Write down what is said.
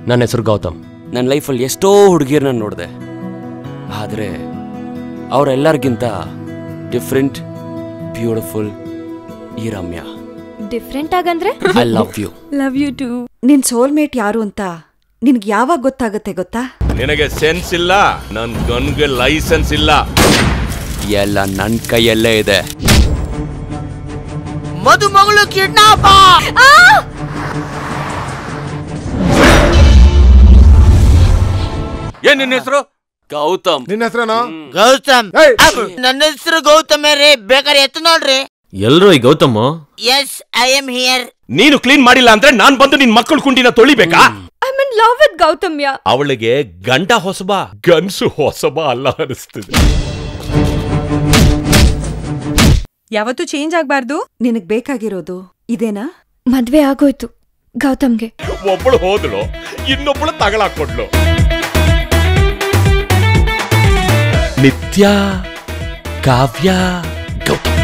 ನನ್ನ ಹೆಸರು ಗೌತಮ್ ನನ್ನ ಲೈಫಲ್ಲಿ ಎಷ್ಟೋ ಹುಡುಗಿಯರನ್ನ ನೋಡಿದೆ ಆದರೆ ಅವರೆಲ್ಲರಿಗಿಂತ ಡಿಫ್ರೆಂಟ್ ಬ್ಯೂಟಿಫುಲ್ ಈ ರಮ್ಯಾ ಡಿಫ್ರೆಂಟ್ ಆಗಂದ್ರೆ I love you love you too ನಿನ್ ಸೋಲ್ಮೇಟ್ ಯಾರು ಅಂತ ನಿನ್ಗೆ ಯಾವಾಗ ಗೊತ್ತಾಗುತ್ತೆ ಗೊತ್ತಾ ನಿನಗೆ ಸೆನ್ಸ್ ಇಲ್ಲ ನನ್ ಗನ್ಗೆ ಲೈಸೆನ್ಸ್ ಇಲ್ಲ ಎಲ್ಲ ನನ್ನ ಕೈಯಲ್ಲೇ ಇದೆ ಮದುಮಗಳು ಕಿಡ್ನಾಪ ಏನ್ ನಿನ್ನ ಹೆಸರು ಗೌತಮ್ ನಿನ್ನ ಹೆಸರೇನು ಗೌತಮ್ ಏಯ್! ಅಹ್, ನನ್ನ ಹೆಸರು ಗೌತಮ್ ರೀ ಬೇಕಾದ್ರೆ ಎತ್ತು ನೋಡ್ರಿ ಎಲ್ರು ಈ Gautam yes I am here ನೀನು ಕ್ಲೀನ್ ಮಾಡಿಲ್ಲ ಅಂದ್ರೆ ನಾನ್ ಬಂದು ನಿನ್ ಮಕ್ಕಳ ಕುಂಡಿನ ತೊಳಿಬೇಕಾ ಐ ಮೀನ್ ಲವ್ ವಿತ್ ಗೌತಮ್ಯ ಅವಳಿಗೆ ಗಂಡ ಹೊಸಬ ಗನ್ಸು ಹೊಸಬ ಅಲ್ಲ ಅನಿಸ್ತದೆ ಯಾವತ್ತೂ ಚೇಂಜ್ ಆಗ್ಬಾರ್ದು ನಿನಗ್ ಬೇಕಾಗಿರೋದು ಇದೇನಾ ಮದ್ವೆ ಆಗೋಯ್ತು ಗೌತಮ್ಗೆ ಒಬ್ಬಳು ಹೋದ್ಲು ಇನ್ನೊಬ್ಬಳು ತಗಳಾಕೊಡ್ಲು ನಿತ್ಯ ಕಾವ್ಯ ಗೌತಮ್